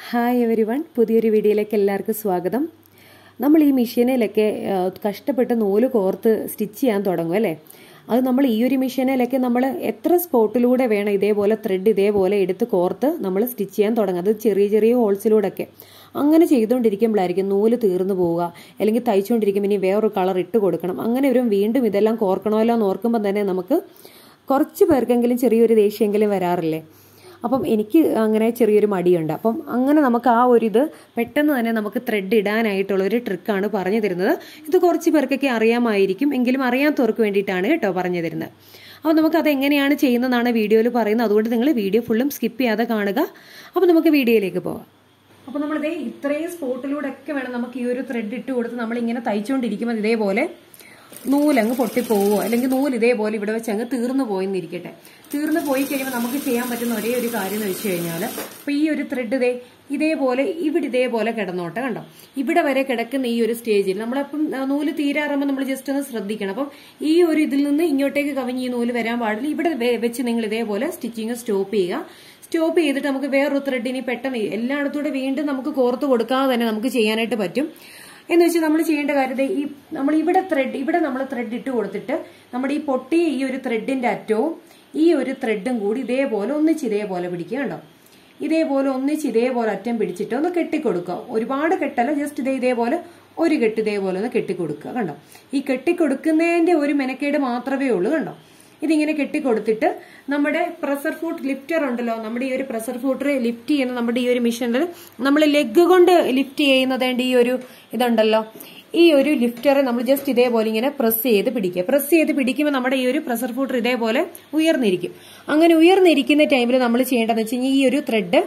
hi every one പുതിയൊരു വീഡിയോയിലേക്ക് എല്ലാവർക്കും സ്വാഗതം നമ്മൾ ഈ മെഷീനിലൊക്കെ ആ, കഷ്ടപ്പെട്ട് നൂല് കോർത്ത് സ്റ്റിച്ച് ചെയ്യാൻ തുടങ്ങും അല്ലേ അത് നമ്മൾ ഈ ഒരു മെഷീനിലൊക്കെ നമ്മൾ എത്ര സ്പോട്ടിലൂടെ വേണം ഇതേപോലെ ത്രെഡ് ഇതേപോലെ എടുത്ത് കോർത്ത് നമ്മൾ സ്റ്റിച്ച് ചെയ്യാൻ തുടങ്ങും അത് ചെറിയ ചെറിയ ഹോൾസിലൂടെയൊക്കെ അങ്ങനെ ചെയ്തുകൊണ്ടിരിക്കുമ്പോഴായിരിക്കും നൂല് തീർന്നു പോവുക അല്ലെങ്കിൽ തയ്ച്ചുകൊണ്ടിരിക്കുമ്പോൾ ഇനി വേറൊരു കളർ ഇട്ട് കൊടുക്കണം അങ്ങനെ ഒരു വീണ്ടും ഇതെല്ലാം കോർക്കണമല്ലോ എന്ന് ഓർക്കുമ്പോൾ തന്നെ നമുക്ക് കുറച്ച് പേർക്കെങ്കിലും ചെറിയൊരു ദേഷ്യമെങ്കിലും വരാറില്ലേ അപ്പം എനിക്ക് അങ്ങനെ ചെറിയൊരു മടിയുണ്ട് അപ്പം അങ്ങനെ നമുക്ക് ആ ഒരു ഇത് പെട്ടെന്ന് തന്നെ നമുക്ക് ത്രെഡ് ഇടാനായിട്ടുള്ള ഒരു ട്രിക്കാണ് പറഞ്ഞു തരുന്നത് ഇത് കുറച്ച് പേർക്കൊക്കെ അറിയാമായിരിക്കും എങ്കിലും അറിയാത്തവർക്ക് വേണ്ടിയിട്ടാണ് കേട്ടോ പറഞ്ഞു തരുന്നത് അപ്പോൾ നമുക്ക് അത് എങ്ങനെയാണ് ചെയ്യുന്നതെന്നാണ് വീഡിയോയിൽ പറയുന്നത് അതുകൊണ്ട് നിങ്ങൾ വീഡിയോ ഫുള്ളും സ്കിപ്പ് ചെയ്യാതെ കാണുക അപ്പോൾ നമുക്ക് വീഡിയോയിലേക്ക് പോകാം അപ്പോൾ നമ്മളിതേ ഇത്രയും സ്പോട്ടിലൂടെ ഒക്കെ വേണം നമുക്ക് ഈ ഒരു ത്രെഡ് ഇട്ട് കൊടുത്ത് നമ്മൾ ഇങ്ങനെ തയ്ച്ചുകൊണ്ടിരിക്കുമ്പോൾ ഇതേപോലെ നൂലങ്ങ് പൊട്ടിപ്പോവോ അല്ലെങ്കിൽ നൂല് ഇതേപോലെ ഇവിടെ വെച്ച് അങ്ങ് തീർന്നു പോയെന്നിരിക്കട്ടെ തീർന്നു പോയി കഴിയുമ്പോൾ നമുക്ക് ചെയ്യാൻ പറ്റുന്ന ഒരേ ഒരു കാര്യം എന്ന് വെച്ച് കഴിഞ്ഞാൽ അപ്പൊ ഈ ഒരു ത്രെഡ് ഇതേ ഇതേപോലെ ഇവിടെ ഇതേപോലെ കിടന്നോട്ടെ കണ്ടോ ഇവിടെ വരെ കിടക്കുന്ന ഈ ഒരു സ്റ്റേജിൽ നമ്മളപ്പം ആ, നൂല് തീരാറുമ്പോൾ നമ്മൾ ജസ്റ്റ് ഒന്ന് ശ്രദ്ധിക്കണം അപ്പം ഈ ഒരു ഇതിൽ നിന്ന് ഇങ്ങോട്ടേക്ക് കവിഞ്ഞ് ഈ നൂല് വരാൻ പാടില്ല ഇവിടെ വെ- വെച്ച് നിങ്ങൾ ഇതേപോലെ സ്റ്റിച്ചിങ് സ്റ്റോപ്പ് ചെയ്യുക സ്റ്റോപ്പ് ചെയ്തിട്ട് നമുക്ക് വേറൊരു ത്രെഡ് ഇനി പെട്ടെന്ന് എല്ലായിടത്തൂടെ വീണ്ടും നമുക്ക് കോർത്ത് കൊടുക്കാതെ തന്നെ നമുക്ക് ചെയ്യാനായിട്ട് പറ്റും എന്ന് വെച്ചാൽ നമ്മൾ ചെയ്യേണ്ട കാര്യം ദേ ഈ നമ്മൾ ഇവിടെ ത്രെഡ് ഇവിടെ നമ്മൾ ത്രെഡ് ഇട്ട് കൊടുത്തിട്ട് നമ്മുടെ ഈ പൊട്ടിയ ഈ ഒരു ത്രെഡിന്റെ അറ്റവും ഈ ഒരു ത്രെഡും കൂടി ഇതേപോലെ ഒന്നിച്ച് ഇതേപോലെ പിടിക്കുക കണ്ടോ ഇതേപോലെ ഒന്നിച്ച് ഇതേപോലെ അറ്റം പിടിച്ചിട്ട് ഒന്ന് കെട്ടിക്കൊടുക്കുക ഒരുപാട് കെട്ടല്ല ജസ്റ്റ് ഇതേ ഇതേപോലെ ഒരു കെട്ട് ഇതേപോലെ ഒന്ന് കെട്ടിക്കൊടുക്കുക കണ്ടോ ഈ കെട്ടിക്കൊടുക്കുന്നതിന്റെ ഒരു മെനക്കേട് മാത്രമേ ഉള്ളൂ കണ്ടോ ഇതിങ്ങനെ കെട്ടിക്കൊടുത്തിട്ട് നമ്മുടെ പ്രഷർ ഫുഡ് ലിഫ്റ്റർ ഉണ്ടല്ലോ നമ്മുടെ ഈ ഒരു പ്രഷർ ഫുഡർ ലിഫ്റ്റ് ചെയ്യുന്ന നമ്മുടെ ഈ ഒരു മെഷീനിൽ നമ്മൾ ലെഗ് കൊണ്ട് ലിഫ്റ്റ് ചെയ്യുന്നതേണ്ട ഈ ഒരു ഇതുണ്ടല്ലോ ഈ ഒരു ലിഫ്റ്റർ നമ്മൾ ജസ്റ്റ് ഇതേപോലെ ഇങ്ങനെ പ്രസ് ചെയ്ത് പിടിക്കുക പ്രസ് ചെയ്ത് പിടിക്കുമ്പോൾ നമ്മുടെ ഈ ഒരു പ്രഷർ ഫുഡർ ഇതേപോലെ ഉയർന്നിരിക്കും അങ്ങനെ ഉയർന്നിരിക്കുന്ന ടൈമിൽ നമ്മൾ ചെയ്യേണ്ടതെന്ന് വെച്ച് കഴിഞ്ഞാൽ ഈ ഒരു ത്രെഡ്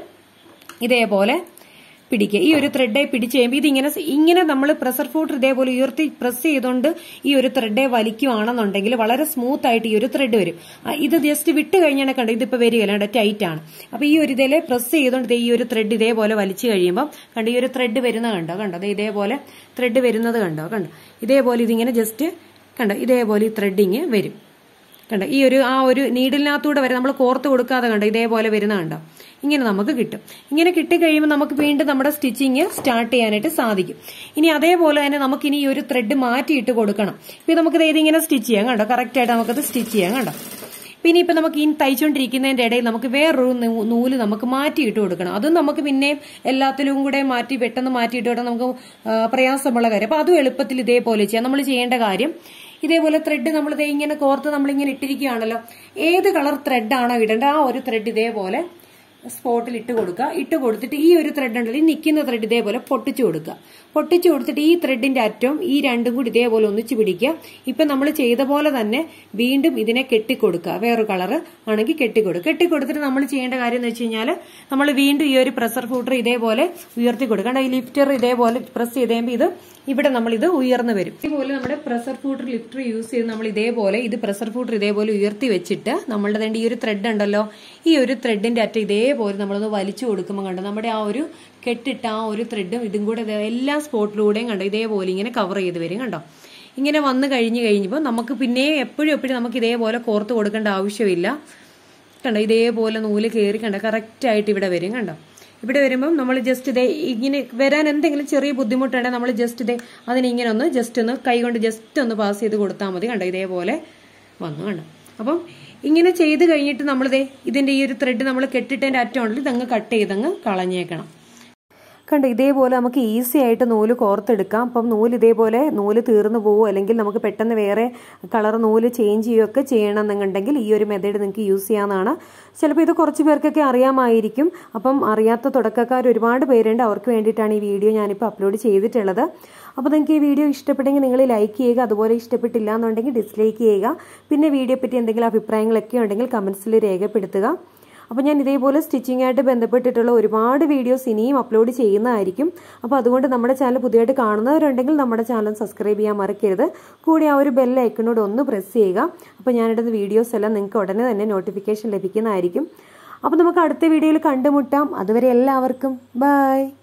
ഇതേപോലെ പിടിക്കുക ഈ ഒരു ത്രെഡെ പിടിച്ച് കഴിയുമ്പോൾ ഇതിങ്ങനെ ഇങ്ങനെ നമ്മൾ പ്രഷർ ഫുഡർ ഇതേപോലെ ഉയർത്തി പ്രസ് ചെയ്തുകൊണ്ട് ഈ ഒരു ത്രെഡെ വലിക്കുകയാണെന്നുണ്ടെങ്കിൽ വളരെ സ്മൂത്ത് ആയിട്ട് ഈ ഒരു ത്രെഡ് വരും ആ, ഇത് ജസ്റ്റ് വിട്ട് കഴിഞ്ഞാൽ കണ്ടോ ഇതിപ്പോ വരികയല്ല ടൈറ്റ് ആണ് അപ്പൊ ഈ ഒരു ഇതിലെ പ്രസ് ചെയ്തുകൊണ്ട് ദേ ഈ ഒരു ത്രെഡ് ഇതേപോലെ വലിച്ചു കഴിയുമ്പോൾ കണ്ടോ ഈ ഒരു ത്രെഡ് വരുന്ന കണ്ടോ കണ്ടോ ദേ ഇതേപോലെ ത്രെഡ് വരുന്നത് കണ്ടോ കണ്ടോ ഇതേപോലെ ഇതിങ്ങനെ ജസ്റ്റ് കണ്ടോ ഇതേപോലെ ഈ ത്രെഡിങ് വരും കണ്ടോ ഈ ഒരു ആ ഒരു നീഡിലിനകത്തൂടെ വരെ നമ്മൾ കോർത്ത് കൊടുക്കാതെ കണ്ടോ ഇതേപോലെ വരുന്ന കണ്ടോ ഇങ്ങനെ നമുക്ക് കിട്ടും ഇങ്ങനെ കിട്ടിക്കഴിയുമ്പോൾ നമുക്ക് വീണ്ടും നമ്മുടെ സ്റ്റിച്ചിങ് സ്റ്റാർട്ട് ചെയ്യാനായിട്ട് സാധിക്കും ഇനി അതേപോലെ തന്നെ നമുക്ക് ഇനി ഈ ഒരു ത്രെഡ് മാറ്റിയിട്ട് കൊടുക്കണം ഇപ്പൊ നമുക്കിത് ഇതിങ്ങനെ സ്റ്റിച്ച് ചെയ്യാം കണ്ടോ കറക്റ്റ് ആയിട്ട് നമുക്കത് സ്റ്റിച്ച് ചെയ്യാം കണ്ടോ പിന്നെ ഇപ്പൊ നമുക്ക് ഈ തയ്ച്ചുകൊണ്ടിരിക്കുന്നതിന്റെ ഇടയിൽ നമുക്ക് വേറൊരു നൂ- നൂല് നമുക്ക് മാറ്റിയിട്ട് കൊടുക്കണം അതും നമുക്ക് പിന്നെയും എല്ലാത്തിലും കൂടെ മാറ്റി പെട്ടെന്ന് മാറ്റിയിട്ട് കൊടുക്കാൻ നമുക്ക് ആ, പ്രയാസമുള്ള കാര്യം അപ്പൊ അതും എളുപ്പത്തിൽ ഇതേപോലെ ചെയ്യാം നമ്മൾ ചെയ്യേണ്ട കാര്യം ഇതേപോലെ ത്രെഡ് നമ്മൾ ദേ ഇങ്ങനെ കോർത്ത് നമ്മളിങ്ങനെ ഇട്ടിരിക്കുകയാണല്ലോ ഏത് കളർ ത്രെഡാണോ ഇടേണ്ടത് ആ ഒരു ത്രെഡ് ഇതേപോലെ സ്പോട്ടിൽ ഇട്ട് കൊടുക്കുക ഇട്ട് കൊടുത്തിട്ട് ഈ ഒരു ത്രെഡ് ഉണ്ടല്ലോ ഈ നിൽക്കുന്ന ത്രെഡ് ഇതേപോലെ പൊട്ടിച്ചു കൊടുക്കുക പൊട്ടിച്ചു കൊടുത്തിട്ട് ഈ ത്രെഡിന്റെ അറ്റവും ഈ രണ്ടും കൂടി ഇതേപോലെ ഒന്നിച്ച് പിടിക്കുക ഇപ്പൊ നമ്മൾ ചെയ്ത പോലെ തന്നെ വീണ്ടും ഇതിനെ കെട്ടിക്കൊടുക്കുക വേറൊരു കളർ ആണെങ്കിൽ കെട്ടിക്കൊടുക്കുക കെട്ടിക്കൊടുത്തിട്ട് നമ്മൾ ചെയ്യേണ്ട കാര്യം എന്ന് വെച്ച് കഴിഞ്ഞാൽ നമ്മൾ വീണ്ടും ഈ ഒരു പ്രഷർ ഫൂട്ടർ ഇതേപോലെ ഉയർത്തി കൊടുക്കണം ഈ ലിഫ്റ്റർ ഇതേപോലെ പ്രസ് ചെയ്ത് കഴിയുമ്പോൾ ഇത് ഇവിടെ നമ്മൾ ഇത് ഉയർന്നു വരും ഇതുപോലെ നമ്മുടെ പ്രഷർ ഫൂട്ടർ ലിഫ്റ്റർ യൂസ് ചെയ്ത് നമ്മൾ ഇതേപോലെ ഇത് പ്രഷർ ഫൂട്ടർ ഇതേപോലെ ഉയർത്തി വെച്ചിട്ട് നമ്മളുടെ ദേ ഈ ഒരു ത്രെഡ് ഉണ്ടല്ലോ ഈ ഒരു ത്രെഡിന്റെ അറ്റം ഇതേപോലെ നമ്മളൊന്ന് വലിച്ചു കൊടുക്കുമ്പോൾ കണ്ടോ നമ്മുടെ ആ ഒരു കെട്ടിട്ട ആ ഒരു ത്രെഡും ഇതും കൂടെ ദേ എല്ലാ സ്പോട്ടിലൂടെയും കണ്ടോ ഇതേപോലെ ഇങ്ങനെ കവർ ചെയ്ത് വരും കണ്ടോ ഇങ്ങനെ വന്നു കഴിഞ്ഞ് കഴിഞ്ഞപ്പോൾ നമുക്ക് പിന്നെ എപ്പോഴും എപ്പോഴും നമുക്ക് ഇതേപോലെ കോർത്ത് കൊടുക്കേണ്ട ആവശ്യമില്ല കണ്ടോ ഇതേപോലെ നൂല് കയറി കണ്ടോ കറക്റ്റ് ആയിട്ട് ഇവിടെ വരും കണ്ടോ ഇവിടെ വരുമ്പം നമ്മൾ ജസ്റ്റ് ഇതേ ഇങ്ങനെ വരാൻ എന്തെങ്കിലും ചെറിയ ബുദ്ധിമുട്ടുണ്ടെങ്കിൽ നമ്മൾ ജസ്റ്റ് ഇതേ അതിനെ ഇങ്ങനെ ഒന്ന് ജസ്റ്റ് ഒന്ന് കൈ കൊണ്ട് ജസ്റ്റ് ഒന്ന് പാസ് ചെയ്ത് കൊടുത്താൽ മതി കണ്ടോ ഇതേപോലെ വന്നു കണ്ടോ അപ്പം ഇങ്ങനെ ചെയ്ത് കഴിഞ്ഞിട്ട് നമ്മളിതേ ഇതിന്റെ ഈ ഒരു ത്രെഡ് നമ്മൾ കെട്ടിട്ടതിന്റെ അറ്റം ഉണ്ടല്ലോ ഇതങ്ങ് കട്ട് ചെയ്തങ്ങ് കളഞ്ഞേക്കണം കണ്ടോ ഇതേപോലെ നമുക്ക് ഈസി ആയിട്ട് നൂല് കോർത്തെടുക്കാം അപ്പം നൂല് ഇതേപോലെ നൂല് തീർന്നു പോകുമോ അല്ലെങ്കിൽ നമുക്ക് പെട്ടെന്ന് വേറെ കളർ നൂല് ചേഞ്ച് ചെയ്യുകയൊക്കെ ചെയ്യണമെന്നുണ്ടെങ്കിൽ ഈ ഒരു മെത്തേഡ് നിങ്ങൾക്ക് യൂസ് ചെയ്യാവുന്നതാണ് ചിലപ്പോൾ ഇത് കുറച്ച് പേർക്കൊക്കെ അറിയാമായിരിക്കും അപ്പം അറിയാത്ത തുടക്കക്കാർ ഒരുപാട് പേരുണ്ട് അവർക്ക് വേണ്ടിയിട്ടാണ് ഈ വീഡിയോ ഞാനിപ്പോൾ അപ്ലോഡ് ചെയ്തിട്ടുള്ളത് അപ്പോൾ നിങ്ങൾക്ക് ഈ വീഡിയോ ഇഷ്ടപ്പെട്ടെങ്കിൽ നിങ്ങൾ ലൈക്ക് ചെയ്യുക അതുപോലെ ഇഷ്ടപ്പെട്ടില്ല എന്നുണ്ടെങ്കിൽ ഡിസ്ലൈക്ക് ചെയ്യുക പിന്നെ വീഡിയോ പറ്റി എന്തെങ്കിലും അഭിപ്രായങ്ങളൊക്കെ ഉണ്ടെങ്കിൽ കമൻസിൽ രേഖപ്പെടുത്തുക അപ്പോൾ ഞാൻ ഇതേപോലെ സ്റ്റിച്ചിങ്ങായിട്ട് ബന്ധപ്പെട്ടിട്ടുള്ള ഒരുപാട് വീഡിയോസ് ഇനിയും അപ്ലോഡ് ചെയ്യുന്നതായിരിക്കും അപ്പോൾ അതുകൊണ്ട് നമ്മുടെ ചാനൽ പുതിയതായിട്ട് കാണുന്നവരുണ്ടെങ്കിൽ നമ്മുടെ ചാനൽ സബ്സ്ക്രൈബ് ചെയ്യാൻ മറക്കരുത് കൂടി ആ ഒരു ബെൽ ഐക്കണോട് ഒന്ന് പ്രസ് ചെയ്യുക അപ്പോൾ ഞാനിടുന്ന വീഡിയോസ് എല്ലാം നിങ്ങൾക്ക് ഉടനെ തന്നെ നോട്ടിഫിക്കേഷൻ ലഭിക്കുന്നതായിരിക്കും അപ്പോൾ നമുക്ക് അടുത്ത വീഡിയോയിൽ കണ്ടുമുട്ടാം അതുവരെ എല്ലാവർക്കും ബൈ